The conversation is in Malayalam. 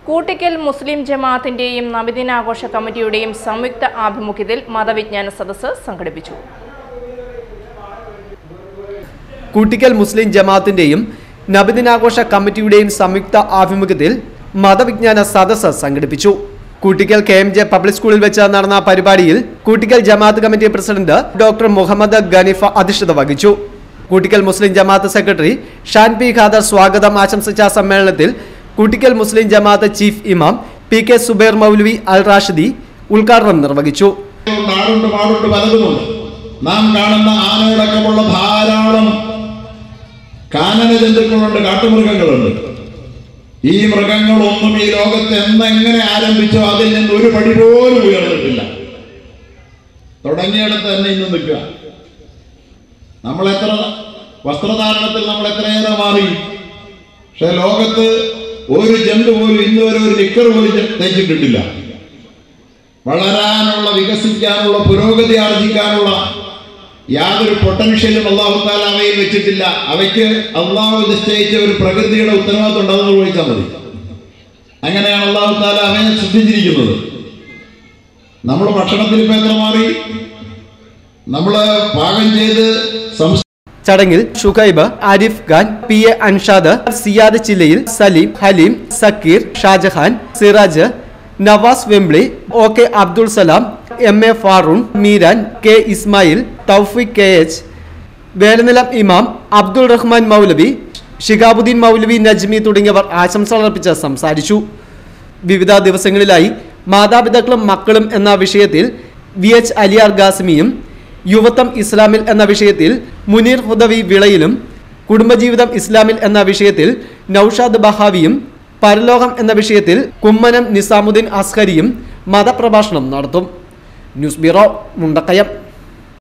കൂട്ടിക്കൽ മുസ്ലിം ജമാഅത്തിന്റെയും നബിദിനാഘോഷ കമ്മിറ്റിയുടെയും സംയുക്ത ആഭിമുഖ്യത്തിൽ മതവിജ്ഞാന സദസ്സ് സംഘടിപ്പിച്ചു കൂട്ടിക്കൽ മുസ്ലിം ജമാഅത്തിന്റെയും നബിദിനാഘോഷ കമ്മിറ്റിയുടെയും സംയുക്ത ആഭിമുഖ്യത്തിൽ മതവിജ്ഞാന സദസ്സ് സംഘടിപ്പിച്ചു Koottickal K M J public സ്കൂളിൽ വെച്ച് നടന്ന പരിപാടിയിൽ Koottickal Jamaat committee president doctor Muhammad Ganifa അധ്യക്ഷത വഹിച്ചു കൂട്ടിക്കൽ മുസ്ലിം ജമാഅത്ത് സെക്രട്ടറി ഷാൻ പി ഖാദർ സ്വാഗതം ആശംസിച്ച സമ്മേളനത്തിൽ കൂട്ടിക്കൽ മുസ്ലിം ജമാഅത്ത് ചീഫ് ഇമാം പി കെ സുബൈർ മൗലവി അൽ റാഷിദി ഉദ്ഘാടനം നിർവഹിച്ചു നാടുണ്ട് പാടുണ്ട് പലതുമുണ്ട് നാം കാണുന്ന ആനകളടക്കമുള്ള ധാരാളം കാനന ജന്തുക്കളുണ്ട് കാട്ടുമൃഗങ്ങളുണ്ട് ഈ മൃഗങ്ങളൊന്നും ഈ ലോകത്ത് എന്നെങ്ങനെ ആരംഭിച്ചോ അതിൽ നിന്ന് ഒരു പടി പോലും ഉയർന്നിട്ടില്ല തുടങ്ങിയിടത്ത് തന്നെ ഇന്ന് നിൽക്കുക നമ്മൾ എത്ര വസ്ത്രധാരണത്തിൽ നമ്മൾ എത്രയേറെ മാറി പക്ഷെ ലോകത്ത് ഒരു ജന്തു പോലും ഇന്ന് വരെ ഒരു നിക്കർ പോലും തേച്ചിട്ടിട്ടില്ല വളരാനുള്ള വികസിക്കാനുള്ള പുരോഗതി ആർജിക്കാനുള്ള യാതൊരു പൊട്ടൻഷ്യലും അള്ളാഹു താല അവയിൽ വെച്ചിട്ടില്ല അവയ്ക്ക് അള്ളാഹു നിശ്ചയിച്ച ഒരു പ്രകൃതിയുടെ ഉത്തരവാദിത്വം ഉണ്ടെന്ന് ചോദിച്ചാൽ മതി അങ്ങനെയാണ് അള്ളാഹു താല അവയെ സൃഷ്ടിച്ചിരിക്കുന്നത് നമ്മൾ ഭക്ഷണത്തിൽ ഇപ്പൊ എത്ര മാറി നമ്മള് പാകം ചെയ്ത് സംസ് ചടങ്ങിൽ ഷുഹൈബ് ആരിഫ് ഖാൻ പി എ അൻഷാദ് സിയാദ് ചില്ലയിൽ Saleem Haleem Zakir Shahjahan Siraj Nawas Vembly O K Abdul Salam M A Faroon Meeran K Ismail Thoufiq K H Velanilam ഇമാം അബ്ദുൾ റഹ്മാൻ മൗലവി ഷിഹാബുദ്ദീൻ മൗലവി നജ്മി തുടങ്ങിയവർ ആശംസകൾ അർപ്പിച്ച് സംസാരിച്ചു വിവിധ ദിവസങ്ങളിലായി മാതാപിതാക്കളും മക്കളും എന്ന വിഷയത്തിൽ വി എച്ച് അലിയാർ ഗാസിമിയും യുവത്വം ഇസ്ലാമിൽ എന്ന വിഷയത്തിൽ മുനീർ ഹുദവി വിളയിലും കുടുംബജീവിതം ഇസ്ലാമിൽ എന്ന വിഷയത്തിൽ നൌഷാദ് ബഹാവിയും പരലോകം എന്ന വിഷയത്തിൽ കുമ്മനം നിസാമുദ്ദീൻ അസ്ഹരിയും മതപ്രഭാഷണം നടത്തും ന്യൂസ് ബ്യൂറോ മുണ്ടക്കയം